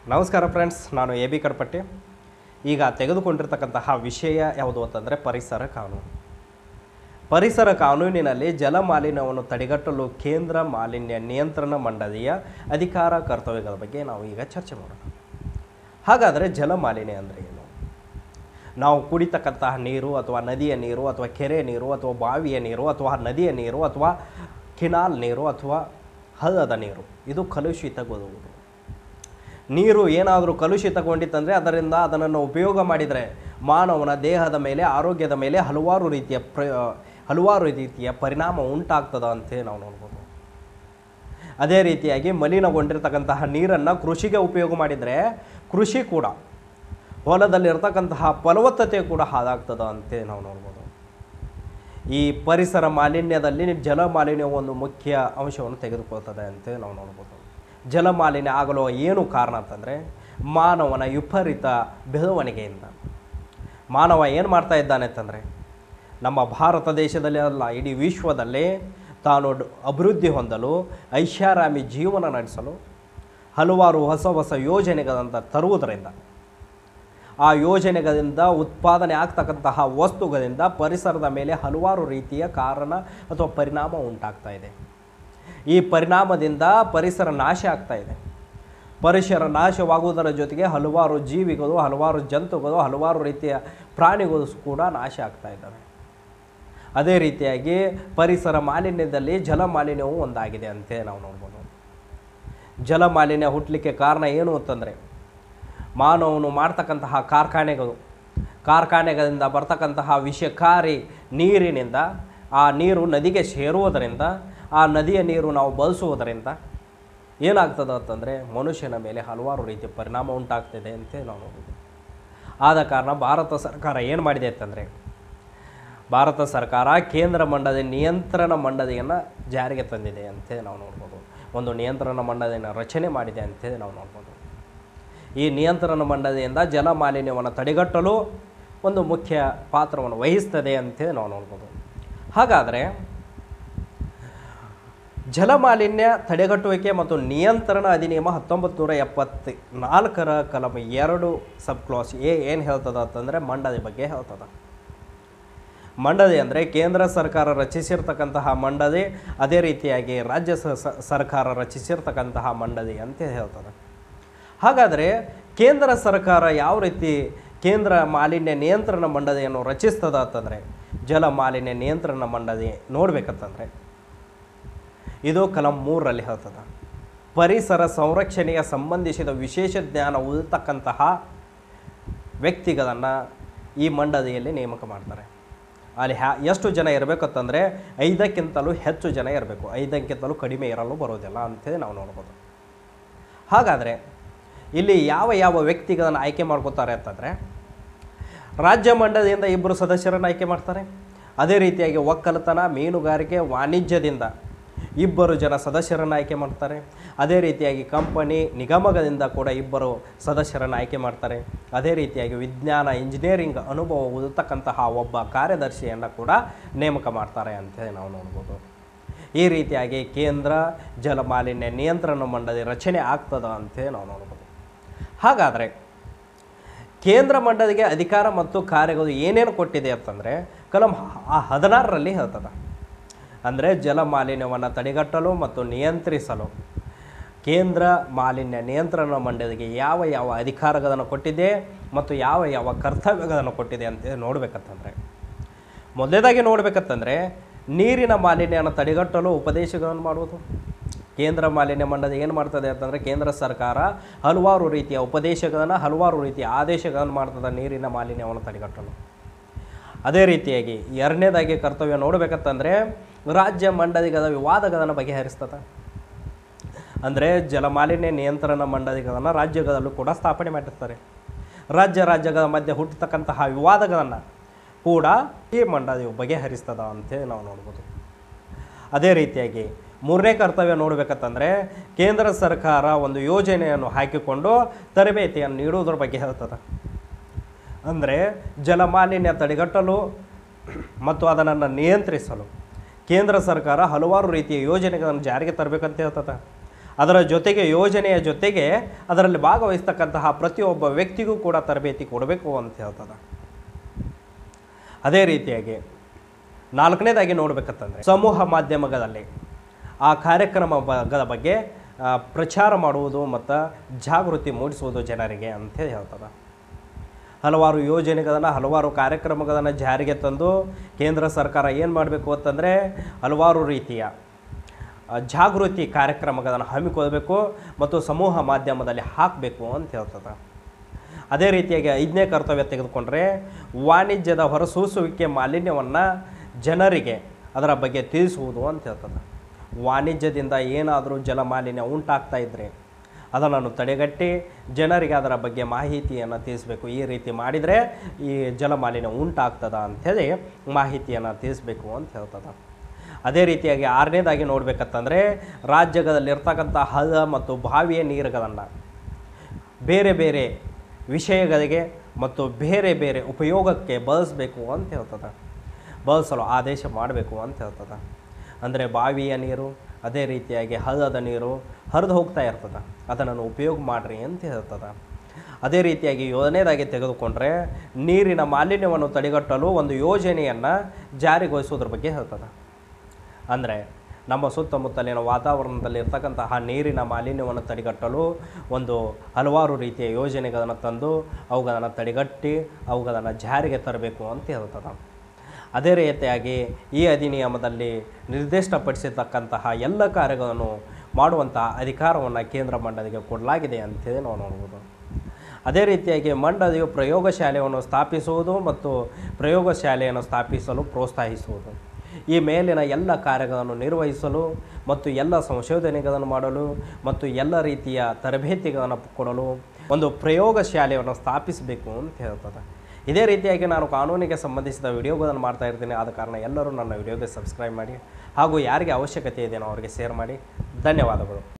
ನಮಸ್ಕಾರ ಫ್ರೆಂಡ್ಸ್ ನಾನು A B ಕಡ್ಪಟ್ಟಿ ಈಗ ತೆಗೆದುಕೊಂಡಿರ್ತಕ್ಕಂತಹ ವಿಷಯ ಯಾವುದು ಅಂತಂದರೆ ಪರಿಸರ ಕಾನೂನು ಪರಿಸರ ಕಾನೂನಿನಲ್ಲಿ ಜಲ ಮಾಲಿನ್ಯವನ್ನು ತಡೆಗಟ್ಟಲು ಕೇಂದ್ರ ಮಾಲಿನ್ಯ ನಿಯಂತ್ರಣ ಮಂಡಳಿಯ ಅಧಿಕಾರ ಕರ್ತವ್ಯಗಳ ಬಗ್ಗೆ ನಾವು ಈಗ ಚರ್ಚೆ ಮಾಡೋಣ ಹಾಗಾದರೆ ಜಲ ಮಾಲಿನ್ಯ ಅಂದರೆ ಏನು ನಾವು ಕುಡಿತಕ್ಕಂತಹ ನೀರು ಅಥವಾ ನದಿಯ ನೀರು ಅಥವಾ ಕೆರೆ ನೀರು ಅಥವಾ ಬಾವಿಯ ನೀರು ಅಥವಾ ನದಿಯ ನೀರು ಅಥವಾ ಕಿನಾಲ್ ನೀರು ಅಥವಾ ಹಳ್ಳದ ನೀರು ಇದು ಕಲುಷಿತಗೊಳ್ಳುವುದು ನೀರು ಏನಾದರೂ ಕಲುಷಿತಗೊಂಡಿತ್ತಂದರೆ ಅದರಿಂದ ಅದನ್ನು ಉಪಯೋಗ ಮಾಡಿದರೆ ಮಾನವನ ದೇಹದ ಮೇಲೆ ಆರೋಗ್ಯದ ಮೇಲೆ ಹಲವಾರು ರೀತಿಯ ಪ್ರ ಹಲವಾರು ರೀತಿಯ ಪರಿಣಾಮ ಉಂಟಾಗ್ತದ ಅಂತ ನಾವು ನೋಡ್ಬೋದು ಅದೇ ರೀತಿಯಾಗಿ ಮಲಿನಗೊಂಡಿರ್ತಕ್ಕಂತಹ ನೀರನ್ನು ಕೃಷಿಗೆ ಉಪಯೋಗ ಮಾಡಿದರೆ ಕೃಷಿ ಕೂಡ ಹೊಲದಲ್ಲಿರ್ತಕ್ಕಂತಹ ಫಲವತ್ತತೆ ಕೂಡ ಹಾಳಾಗ್ತದ ಅಂತ ನಾವು ನೋಡ್ಬೋದು ಈ ಪರಿಸರ ಮಾಲಿನ್ಯದಲ್ಲಿ ಜಲ ಮಾಲಿನ್ಯ ಒಂದು ಮುಖ್ಯ ಅಂಶವನ್ನು ತೆಗೆದುಕೊಳ್ತದೆ ಅಂತ ನಾವು ನೋಡ್ಬೋದು ಜಲ ಮಾಲಿನ್ಯ ಆಗಲು ಏನು ಕಾರಣ ಅಂತಂದರೆ ಮಾನವನ ವಿಪರೀತ ಬೆಳವಣಿಗೆಯಿಂದ ಮಾನವ ಏನು ಮಾಡ್ತಾ ಇದ್ದಾನೆ ಅಂತಂದರೆ ನಮ್ಮ ಭಾರತ ದೇಶದಲ್ಲಿ ಅಲ್ಲ ಇಡೀ ವಿಶ್ವದಲ್ಲಿ ತಾನು ಡ್- ಅಭಿವೃದ್ಧಿ ಹೊಂದಲು ಐಷಾರಾಮಿ ಜೀವನ ನಡೆಸಲು ಹಲವಾರು ಹೊಸ ಹೊಸ ಯೋಜನೆಗಳಂತ ತರುವುದರಿಂದ ಆ ಯೋಜನೆಗಳಿಂದ ಉತ್ಪಾದನೆ ಆಗ್ತಕ್ಕಂತಹ ವಸ್ತುಗಳಿಂದ ಪರಿಸರದ ಮೇಲೆ ಹಲವಾರು ರೀತಿಯ ಕಾರಣ ಅಥವಾ ಪರಿಣಾಮ ಉಂಟಾಗ್ತಾ ಇದೆ ಈ ಪರಿಣಾಮದಿಂದ ಪರಿಸರ ನಾಶ ಆಗ್ತಾ ಇದೆ ಪರಿಸರ ನಾಶವಾಗುವುದರ ಜೊತೆಗೆ ಹಲವಾರು ಜೀವಿಗಳು ಹಲವಾರು ಜಂತುಗಳು ಹಲವಾರು ರೀತಿಯ ಪ್ರಾಣಿಗಳು ಕೂಡ ನಾಶ ಆಗ್ತಾ ಇದ್ದಾವೆ ಅದೇ ರೀತಿಯಾಗಿ ಪರಿಸರ ಮಾಲಿನ್ಯದಲ್ಲಿ ಜಲ ಮಾಲಿನ್ಯವು ಒಂದಾಗಿದೆ ಅಂತ ನಾವು ನೋಡ್ಬೋದು ಜಲ ಮಾಲಿನ್ಯ ಹುಟ್ಟಲಿಕ್ಕೆ ಕಾರಣ ಏನು ಅಂತಂದರೆ ಮಾನವನು ಮಾಡ್ತಕ್ಕಂತಹ ಕಾರ್ಖಾನೆಗಳು ಕಾರ್ಖಾನೆಗಳಿಂದ ಬರ್ತಕ್ಕಂತಹ ವಿಷಕಾರಿ ನೀರಿನಿಂದ ಆ ನೀರು ನದಿಗೆ ಸೇರುವುದರಿಂದ ಆ ನದಿಯ ನೀರು ನಾವು ಬಳಸುವುದರಿಂದ ಏನಾಗ್ತದೆ ಅಂತಂದರೆ ಮನುಷ್ಯನ ಮೇಲೆ ಹಲವಾರು ರೀತಿಯ ಪರಿಣಾಮ ಉಂಟಾಗ್ತಿದೆ ಅಂತ ನಾವು ನೋಡ್ಬೋದು ಆದ ಕಾರಣ ಭಾರತ ಸರ್ಕಾರ ಏನು ಮಾಡಿದೆ ಅಂತಂದರೆ ಭಾರತ ಸರ್ಕಾರ ಕೇಂದ್ರ ಮಂಡಳಿ ನಿಯಂತ್ರಣ ಮಂಡಳಿಯನ್ನು ಜಾರಿಗೆ ತಂದಿದೆ ಅಂತ ನಾವು ನೋಡ್ಬೋದು ಒಂದು ನಿಯಂತ್ರಣ ಮಂಡಳಿಯನ್ನು ರಚನೆ ಮಾಡಿದೆ ಅಂತ ನಾವು ನೋಡ್ಬೋದು ಈ ನಿಯಂತ್ರಣ ಮಂಡಳಿಯಿಂದ ಜಲ ಮಾಲಿನ್ಯವನ್ನು ತಡೆಗಟ್ಟಲು ಒಂದು ಮುಖ್ಯ ಪಾತ್ರವನ್ನು ವಹಿಸ್ತದೆ ಅಂತ ನಾವು ನೋಡ್ಬೋದು ಹಾಗಾದರೆ ಜಲ ಮಾಲಿನ್ಯ ತಡೆಗಟ್ಟುವಿಕೆ ಮತ್ತು ನಿಯಂತ್ರಣ ಅಧಿನಿಯಮ ಹತ್ತೊಂಬತ್ತು ನೂರ ಎಪ್ಪತ್ತ ನಾಲ್ಕರ ಕಲಂ ಎರಡು ಸಬ್ ಕ್ಲಾಸ್ ಎ ಏನು ಹೇಳ್ತದ ಅಂತಂದರೆ ಮಂಡಳಿ ಬಗ್ಗೆ ಹೇಳ್ತದ ಮಂಡಳಿ ಅಂದರೆ ಕೇಂದ್ರ ಸರ್ಕಾರ ರಚಿಸಿರ್ತಕ್ಕಂತಹ ಮಂಡಳಿ ಅದೇ ರೀತಿಯಾಗಿ ರಾಜ್ಯ ಸ- ಸ- ಸರ್ಕಾರ ರಚಿಸಿರ್ತಕ್ಕಂತಹ ಮಂಡಳಿ ಅಂತ ಹೇಳ್ತದೆ ಹಾಗಾದರೆ ಕೇಂದ್ರ ಸರ್ಕಾರ ಯಾವ ರೀತಿ ಕೇಂದ್ರ ಮಾಲಿನ್ಯ ನಿಯಂತ್ರಣ ಮಂಡಳಿಯನ್ನು ರಚಿಸ್ತದ ಅಂತಂದರೆ ಜಲ ಮಾಲಿನ್ಯ ನಿಯಂತ್ರಣ ಮಂಡಳಿ ನೋಡ್ಬೇಕಂತಂದರೆ ಇದು ಕಲಂ ಮೂರರಲ್ಲಿ ಹೇಳ್ತದೆ ಪರಿಸರ ಸಂರಕ್ಷಣೆಗೆ ಸಂಬಂಧಿಸಿದ ವಿಶೇಷ ಜ್ಞಾನ ಉಳಿತಕ್ಕಂತಹ ವ್ಯಕ್ತಿಗಳನ್ನು ಈ ಮಂಡಳಿಯಲ್ಲಿ ನೇಮಕ ಮಾಡ್ತಾರೆ ಅಲ್ಲಿ ಹ್ಯಾ ಎಷ್ಟು ಜನ ಇರಬೇಕಂತಂದರೆ ಐದಕ್ಕಿಂತಲೂ ಹೆಚ್ಚು ಜನ ಇರಬೇಕು ಐದಕ್ಕಿಂತಲೂ ಕಡಿಮೆ ಇರಲು ಬರೋದಿಲ್ಲ ಅಂತೇಳಿ ನಾವು ನೋಡ್ಬೋದು ಹಾಗಾದರೆ ಇಲ್ಲಿ ಯಾವ ಯಾವ ವ್ಯಕ್ತಿಗಳನ್ನು ಆಯ್ಕೆ ಮಾಡ್ಕೋತಾರೆ ಅಂತಂದರೆ ರಾಜ್ಯ ಮಂಡಳಿಯಿಂದ ಇಬ್ಬರು ಸದಸ್ಯರನ್ನು ಆಯ್ಕೆ ಮಾಡ್ತಾರೆ ಅದೇ ರೀತಿಯಾಗಿ ಒಕ್ಕಲತನ ಮೀನುಗಾರಿಕೆ ವಾಣಿಜ್ಯದಿಂದ ಇಬ್ಬರು ಜನ ಸದಸ್ಯರನ್ನು ಆಯ್ಕೆ ಮಾಡ್ತಾರೆ ಅದೇ ರೀತಿಯಾಗಿ ಕಂಪನಿ ನಿಗಮಗಳಿಂದ ಕೂಡ ಇಬ್ಬರು ಸದಸ್ಯರನ್ನು ಆಯ್ಕೆ ಮಾಡ್ತಾರೆ ಅದೇ ರೀತಿಯಾಗಿ ವಿಜ್ಞಾನ ಇಂಜಿನಿಯರಿಂಗ್ ಅನುಭವ ಉಳಿತಕ್ಕಂತಹ ಒಬ್ಬ ಕಾರ್ಯದರ್ಶಿಯನ್ನು ಕೂಡ ನೇಮಕ ಮಾಡ್ತಾರೆ ಅಂತ ನಾವು ನೋಡ್ಬೋದು ಈ ರೀತಿಯಾಗಿ ಕೇಂದ್ರ ಜಲ ಮಾಲಿನ್ಯ ನಿಯಂತ್ರಣ ಮಂಡಳಿ ರಚನೆ ಆಗ್ತದ ಅಂತ ನಾವು ನೋಡ್ಬೋದು ಹಾಗಾದರೆ ಕೇಂದ್ರ ಮಂಡಳಿಗೆ ಅಧಿಕಾರ ಮತ್ತು ಕಾರ್ಯಗಳು ಏನೇನು ಕೊಟ್ಟಿದೆ ಅಂತಂದರೆ ಕಲಂ ಹ- ಹದಿನಾರರಲ್ಲಿ ಹೇಳ್ತದೆ ಅಂದರೆ ಜಲ ಮಾಲಿನ್ಯವನ್ನು ತಡೆಗಟ್ಟಲು ಮತ್ತು ನಿಯಂತ್ರಿಸಲು ಕೇಂದ್ರ ಮಾಲಿನ್ಯ ನಿಯಂತ್ರಣ ಮಂಡಳಿಗೆ ಯಾವ ಯಾವ ಅಧಿಕಾರಗಳನ್ನು ಕೊಟ್ಟಿದೆ ಮತ್ತು ಯಾವ ಯಾವ ಕರ್ತವ್ಯಗಳನ್ನು ಕೊಟ್ಟಿದೆ ಅಂತ ನೋಡಬೇಕಂತಂದರೆ ಮೊದಲೇದಾಗಿ ನೋಡ್ಬೇಕಂತಂದರೆ ನೀರಿನ ಮಾಲಿನ್ಯವನ್ನು ತಡೆಗಟ್ಟಲು ಉಪದೇಶಗಳನ್ನು ಮಾಡುವುದು ಕೇಂದ್ರ ಮಾಲಿನ್ಯ ಮಂಡಳಿ ಏನು ಮಾಡ್ತದೆ ಅಂತಂದರೆ ಕೇಂದ್ರ ಸರ್ಕಾರ ಹಲವಾರು ರೀತಿಯ ಉಪದೇಶಗಳನ್ನು ಹಲವಾರು ರೀತಿಯ ಆದೇಶಗಳನ್ನು ಮಾಡ್ತದೆ ನೀರಿನ ಮಾಲಿನ್ಯವನ್ನು ತಡೆಗಟ್ಟಲು ಅದೇ ರೀತಿಯಾಗಿ ಎರಡನೇದಾಗಿ ಕರ್ತವ್ಯ ನೋಡಬೇಕಂತಂದರೆ ರಾಜ್ಯ ಮಂಡಳಿಗಳ ವಿವಾದಗಳನ್ನು ಬಗೆಹರಿಸ್ತದೆ ಅಂದರೆ ಜಲಮಾಲಿನ್ಯ ನಿಯಂತ್ರಣ ಮಂಡಳಿಗಳನ್ನು ರಾಜ್ಯಗಳಲ್ಲೂ ಕೂಡ ಸ್ಥಾಪನೆ ಮಾಡಿರ್ತಾರೆ ರಾಜ್ಯ ರಾಜ್ಯಗಳ ಮಧ್ಯೆ ಹುಟ್ಟತಕ್ಕಂತಹ ವಿವಾದಗಳನ್ನು ಕೂಡ ಈ ಮಂಡಳಿಯು ಬಗೆಹರಿಸ್ತದ ಅಂತೇಳಿ ನಾವು ನೋಡ್ಬೋದು ಅದೇ ರೀತಿಯಾಗಿ ಮೂರನೇ ಕರ್ತವ್ಯ ನೋಡಬೇಕಂತಂದರೆ ಕೇಂದ್ರ ಸರ್ಕಾರ ಒಂದು ಯೋಜನೆಯನ್ನು ಹಾಕಿಕೊಂಡು ತರಬೇತಿಯನ್ನು ನೀಡುವುದರ ಬಗ್ಗೆ ಹೇಳ್ತದೆ ಅಂದರೆ ಜಲಮಾಲಿನ್ಯ ತಡೆಗಟ್ಟಲು ಮತ್ತು ಅದನ್ನು ನಿಯಂತ್ರಿಸಲು ಕೇಂದ್ರ ಸರ್ಕಾರ ಹಲವಾರು ರೀತಿಯ ಯೋಜನೆಗಳನ್ನು ಜಾರಿಗೆ ತರಬೇಕಂತ ಹೇಳ್ತದೆ ಅದರ ಜೊತೆಗೆ ಯೋಜನೆಯ ಜೊತೆಗೆ ಅದರಲ್ಲಿ ಭಾಗವಹಿಸ್ತಕ್ಕಂತಹ ಪ್ರತಿಯೊಬ್ಬ ವ್ಯಕ್ತಿಗೂ ಕೂಡ ತರಬೇತಿ ಕೊಡಬೇಕು ಅಂತ ಹೇಳ್ತದೆ ಅದೇ ರೀತಿಯಾಗಿ ನಾಲ್ಕನೇದಾಗಿ ನೋಡ್ಬೇಕಂತಂದರೆ ಸಮೂಹ ಮಾಧ್ಯಮಗಳಲ್ಲಿ ಆ ಕಾರ್ಯಕ್ರಮ ಭಾಗದ ಬಗ್ಗೆ ಆ, ಪ್ರಚಾರ ಮಾಡುವುದು ಮತ್ತು ಜಾಗೃತಿ ಮೂಡಿಸುವುದು ಜನರಿಗೆ ಅಂತ ಹೇಳ್ತದೆ ಹಲವಾರು ಯೋಜನೆಗಳನ್ನು ಹಲವಾರು ಕಾರ್ಯಕ್ರಮಗಳನ್ನು ಜಾರಿಗೆ ತಂದು ಕೇಂದ್ರ ಸರ್ಕಾರ ಏನು ಮಾಡಬೇಕು ಅಂತಂದರೆ ಹಲವಾರು ರೀತಿಯ ಆ, ಜಾಗೃತಿ ಕಾರ್ಯಕ್ರಮಗಳನ್ನು ಹಮ್ಮಿಕೊಳ್ಬೇಕು ಮತ್ತು ಸಮೂಹ ಮಾಧ್ಯಮದಲ್ಲಿ ಹಾಕಬೇಕು ಅಂತ ಹೇಳ್ತದೆ ಅದೇ ರೀತಿಯಾಗಿ ಐದನೇ ಕರ್ತವ್ಯ ತೆಗೆದುಕೊಂಡ್ರೆ ವಾಣಿಜ್ಯದ ಹೊರಸೂಸುವಿಕೆ ಮಾಲಿನ್ಯವನ್ನು ಜನರಿಗೆ ಅದರ ಬಗ್ಗೆ ತಿಳಿಸುವುದು ಅಂತ ಹೇಳ್ತದೆ ವಾಣಿಜ್ಯದಿಂದ ಏನಾದರೂ ಜಲ ಮಾಲಿನ್ಯ ಉಂಟಾಗ್ತಾ ಇದ್ದರೆ ಅದನ್ನು ತಡೆಗಟ್ಟಿ ಜನರಿಗೆ ಅದರ ಬಗ್ಗೆ ಮಾಹಿತಿಯನ್ನು ತಿಳಿಸ್ಬೇಕು ಈ ರೀತಿ ಮಾಡಿದರೆ ಈ ಜಲ ಮಾಲಿನ್ಯ ಉಂಟಾಗ್ತದ ಅಂಥೇಳಿ ಮಾಹಿತಿಯನ್ನು ತಿಳಿಸ್ಬೇಕು ಅಂತ ಹೇಳ್ತದೆ ಅದೇ ರೀತಿಯಾಗಿ ಆರನೇದಾಗಿ ನೋಡ್ಬೇಕಂತಂದರೆ ರಾಜ್ಯದಲ್ಲಿರ್ತಕ್ಕಂಥ ಹಳ್ಳ ಮತ್ತು ಬಾವಿಯ ನೀರುಗಳನ್ನು ಬೇರೆ ಬೇರೆ ವಿಷಯಗಳಿಗೆ ಮತ್ತು ಬೇರೆ ಬೇರೆ ಉಪಯೋಗಕ್ಕೆ ಬಳಸಬೇಕು ಅಂತ ಹೇಳ್ತದೆ ಬಳಸಲು ಆದೇಶ ಮಾಡಬೇಕು ಅಂತ ಹೇಳ್ತದೆ ಅಂದರೆ ಬಾವಿಯ ನೀರು ಅದೇ ರೀತಿಯಾಗಿ ಹಳ್ಳದ ನೀರು ಹರಿದು ಹೋಗ್ತಾ ಇರ್ತದೆ ಅದನ್ನು ಉಪಯೋಗ ಮಾಡಿರಿ ಅಂತ ಹೇಳ್ತದೆ ಅದೇ ರೀತಿಯಾಗಿ ಯೋಜನೆದಾಗಿ ತೆಗೆದುಕೊಂಡ್ರೆ ನೀರಿನ ಮಾಲಿನ್ಯವನ್ನು ತಡೆಗಟ್ಟಲು ಒಂದು ಯೋಜನೆಯನ್ನು ಜಾರಿಗೊಳಿಸೋದ್ರ ಬಗ್ಗೆ ಹೇಳ್ತದೆ ಅಂದರೆ ನಮ್ಮ ಸುತ್ತಮುತ್ತಲಿನ ವಾತಾವರಣದಲ್ಲಿ ಇರ್ತಕ್ಕಂತಹ ನೀರಿನ ಮಾಲಿನ್ಯವನ್ನು ತಡೆಗಟ್ಟಲು ಒಂದು ಹಲವಾರು ರೀತಿಯ ಯೋಜನೆಗಳನ್ನು ತಂದು ಅವುಗಳನ್ನು ತಡೆಗಟ್ಟಿ ಅವುಗಳನ್ನು ಜಾರಿಗೆ ತರಬೇಕು ಅಂತ ಹೇಳ್ತದೆ ಅದೇ ರೀತಿಯಾಗಿ ಈ ಅಧಿನಿಯಮದಲ್ಲಿ ನಿರ್ದಿಷ್ಟಪಡಿಸಿರ್ತಕ್ಕಂತಹ ಎಲ್ಲ ಕಾರ್ಯಗಳನ್ನು ಮಾಡುವಂತಹ ಅಧಿಕಾರವನ್ನು ಕೇಂದ್ರ ಮಂಡಳಿಗೆ ಕೊಡಲಾಗಿದೆ ಅಂತೇಳಿ ನಾವು ನೋಡ್ಬೋದು ಅದೇ ರೀತಿಯಾಗಿ ಮಂಡಳಿಯು ಪ್ರಯೋಗಶಾಲೆಯನ್ನು ಸ್ಥಾಪಿಸುವುದು ಮತ್ತು ಪ್ರಯೋಗಶಾಲೆಯನ್ನು ಸ್ಥಾಪಿಸಲು ಪ್ರೋತ್ಸಾಹಿಸುವುದು ಈ ಮೇಲಿನ ಎಲ್ಲ ಕಾರ್ಯಗಳನ್ನು ನಿರ್ವಹಿಸಲು ಮತ್ತು ಎಲ್ಲ ಸಂಶೋಧನೆಗಳನ್ನು ಮಾಡಲು ಮತ್ತು ಎಲ್ಲ ರೀತಿಯ ತರಬೇತಿಗಳನ್ನು ಕೊಡಲು ಒಂದು ಪ್ರಯೋಗಶಾಲೆಯನ್ನು ಸ್ಥಾಪಿಸಬೇಕು ಅಂತ ಹೇಳ್ತದೆ ಇದೇ ರೀತಿಯಾಗಿ ನಾನು ಕಾನೂನಿಗೆ ಸಂಬಂಧಿಸಿದ ವಿಡಿಯೋಗಳನ್ನು ಮಾಡ್ತಾ ಇರ್ತೀನಿ ಆದ ಕಾರಣ ಎಲ್ಲರೂ ನನ್ನ ವಿಡಿಯೋಗೆ ಸಬ್ಸ್ಕ್ರೈಬ್ ಮಾಡಿ ಹಾಗೂ ಯಾರಿಗೆ ಅವಶ್ಯಕತೆ ಇದೆಯೋ ಅವರಿಗೆ ಶೇರ್ ಮಾಡಿ ಧನ್ಯವಾದಗಳು